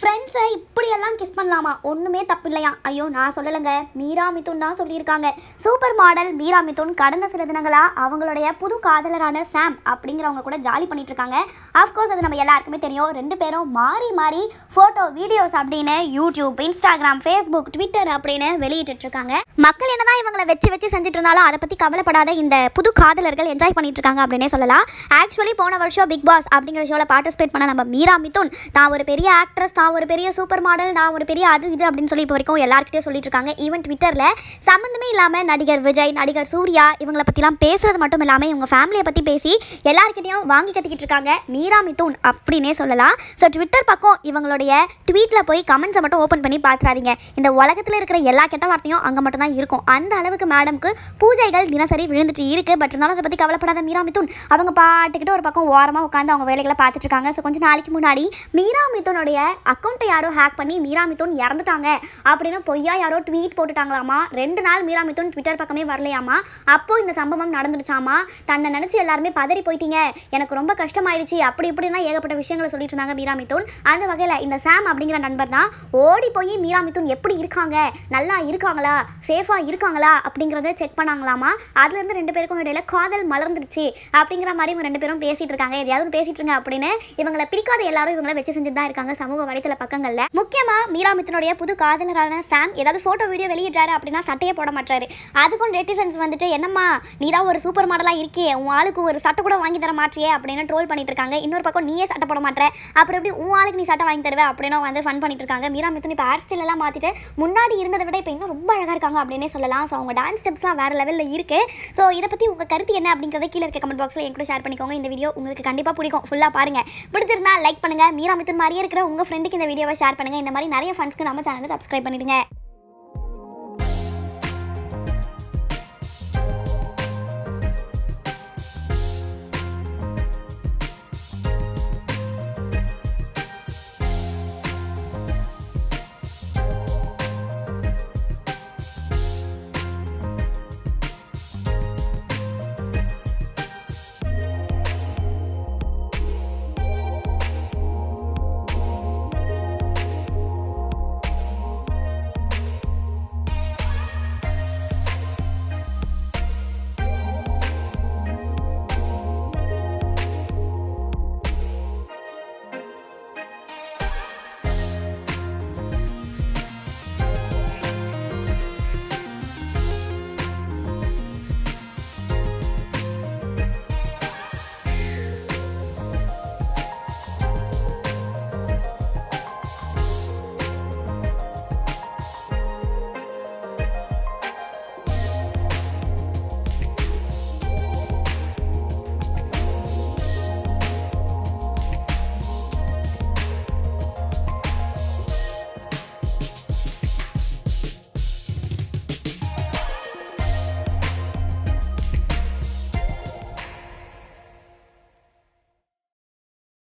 ஃப்ரெண்ட்ஸை இப்படியெல்லாம் கிஸ் பண்ணலாமா ஒன்றுமே தப்பு இல்லையா ஐயோ நான் சொல்லலைங்க மீரா மிதுன் தான் சொல்லியிருக்காங்க சூப்பர் மாடல் மீரா மிதுன் கடந்த சில தினங்களா அவங்களுடைய புது காதலரான சாம் அப்படிங்கிறவங்க கூட ஜாலி பண்ணிட்டு இருக்காங்க அஃப்கோர்ஸ் அது நம்ம எல்லாருக்குமே தெரியும் ரெண்டு பேரும் மாறி மாறி ஃபோட்டோ வீடியோஸ் அப்படின்னு யூடியூப் இன்ஸ்டாகிராம் ஃபேஸ்புக் ட்விட்டர் அப்படின்னு வெளியிட்டு இருக்காங்க மக்கள் என்னதான் இவங்களை வச்சு வச்சு செஞ்சுட்டு இருந்தாலும் அதை பற்றி கவலைப்படாத இந்த புது காதலர்கள் என்ஜாய் பண்ணிட்டு இருக்காங்க அப்படின்னே சொல்லலாம் ஆக்சுவலி போன வருஷம் பிக் பாஸ் அப்படிங்கிற ஷோவில் பார்ட்டிசிபேட் பண்ண நம்ம மீரா மிதுன் தான் ஒரு பெரிய ஆக்ட்ரஸ் தான் ஒரு பெரிய சூப்பர் மாடல் நான் ஒரு பெரிய அது இது அப்படின்னு சொல்லி இப்போ வரைக்கும் எல்லாருக்கிட்டையும் சொல்லிட்டு இருக்காங்க ஈவன் ட்விட்டரில் சம்மந்தமே இல்லாமல் நடிகர் விஜய் நடிகர் சூர்யா இவங்களை பற்றிலாம் பேசுறது மட்டும் இல்லாமல் இவங்க ஃபேமிலியை பற்றி பேசி எல்லாருக்கிட்டையும் வாங்கி கட்டிக்கிட்டு இருக்காங்க மீரா மிதுன் அப்படின்னே சொல்லலாம் ஸோ ட்விட்டர் பக்கம் இவங்களுடைய ட்வீட்டில் போய் கமெண்ட்ஸை மட்டும் ஓப்பன் பண்ணி பார்த்துறாதீங்க இந்த உலகத்தில் இருக்கிற எல்லா கெட்ட வார்த்தையும் அங்கே மட்டும் தான் இருக்கும் அந்த அளவுக்கு மேடம்க்கு பூஜைகள் தினசரி விழுந்துட்டு இருக்கு பட் இருந்தாலும் அதை பற்றி கவலைப்படாத மீரா மிதுன் அவங்க பாட்டுக்கிட்டு ஒரு பக்கம் ஓரமாக உட்காந்து அவங்க வேலைகளை பார்த்துட்டு இருக்காங்க ஸோ கொஞ்சம் நாளைக்கு முன்னாடி மீரா மிதுனுடைய அக்கௌண்ட்டை யாரோ ஹேக் பண்ணி மீரா மிதுன் இறந்துட்டாங்க அப்படின்னு பொய்யா யாரோ ட்வீட் போட்டுட்டாங்களாமா ரெண்டு நாள் மீரா மிதுன் ட்விட்டர் பக்கமே வரலையாமா அப்போ இந்த சம்பவம் நடந்துருச்சாமா தன்னை நினச்சி எல்லாருமே பதறி போயிட்டீங்க எனக்கு ரொம்ப கஷ்டமாயிடுச்சு அப்படி இப்படிலாம் ஏகப்பட்ட விஷயங்களை சொல்லிட்டு இருந்தாங்க மீரா மிதுன் அந்த வகையில் இந்த சாம் அப்படிங்கிற நண்பர் தான் ஓடி போய் மீரா மிதுன் எப்படி இருக்காங்க நல்லா இருக்காங்களா சேஃபாக இருக்காங்களா அப்படிங்கிறத செக் பண்ணாங்களாமா அதுலேருந்து ரெண்டு பேருக்கும் இடையில காதல் மலர்ந்துருச்சு அப்படிங்கிற மாதிரி இவங்க ரெண்டு பேரும் பேசிட்டு இருக்காங்க எதையாவது பேசிட்டு இருங்க அப்படின்னு இவங்களை பிடிக்காத எல்லாரும் இவங்களை வச்சு செஞ்சுட்டு தான் இருக்காங்க சமூக வலைத்தள பக்கங்களில் முக்கியமாக மீரா மிதுனுடைய புது காதலரான சாம் ஏதாவது ஃபோட்டோ வீடியோ வெளியிட்டாரு அப்படின்னா சட்டையை போட மாட்டாரு அதுக்கும் நெட்டிசன்ஸ் வந்துட்டு என்னம்மா நீ தான் ஒரு சூப்பர் மாடலாக இருக்கியே உன் ஆளுக்கு ஒரு சட்டை கூட வாங்கி தர மாட்டியே அப்படின்னு ட்ரோல் பண்ணிட்டு இருக்காங்க இன்னொரு பக்கம் நீயே சட்டை போட மாட்டே அப்புறம் எப்படி உன் ஆளுக்கு நீ சட்டை வாங்கி தருவே அப்படின்னு வந்து ஃபன் பண்ணிட்டு இருக்காங்க மீரா மிதுன் இப்போ ஹேர் ஸ்டைல் எல்லாம் மாற்றிட்டு முன்னாடி இருந்ததை விட இப்போ இன்னும் ரொம்ப அழகாக இருக்காங்க அப்படின்னே சொல்லலாம் ஸோ அவங்க டான்ஸ் ஸ்டெப்ஸ்லாம் வேறு லெவலில் இருக்குது ஸோ இதை பற்றி உங்கள் கருத்து என்ன அப்படிங்கிறத கீழே இருக்க கமெண்ட் பாக்ஸில் என் கூட ஷேர் பண்ணிக்கோங்க இந்த வீடியோ உங்களுக்கு கண்டிப்பாக பிடிக்கும் ஃபுல்லாக பாருங்கள் பிடிச்சிருந்தா லைக் பண்ணுங்கள் மீரா மிதுன் மாதிரியே இருக்கிற உங்கள் ஃப்ரெண்டுக்கு இந்த வீடியோவை ஷேர் பண்ணுங்கள் இந்த மாதிரி நிறைய ஃபண்ட்ஸ்க்கு நம்ம சேனலை சப்ஸ்கிரைப் பண்ணிடுங்க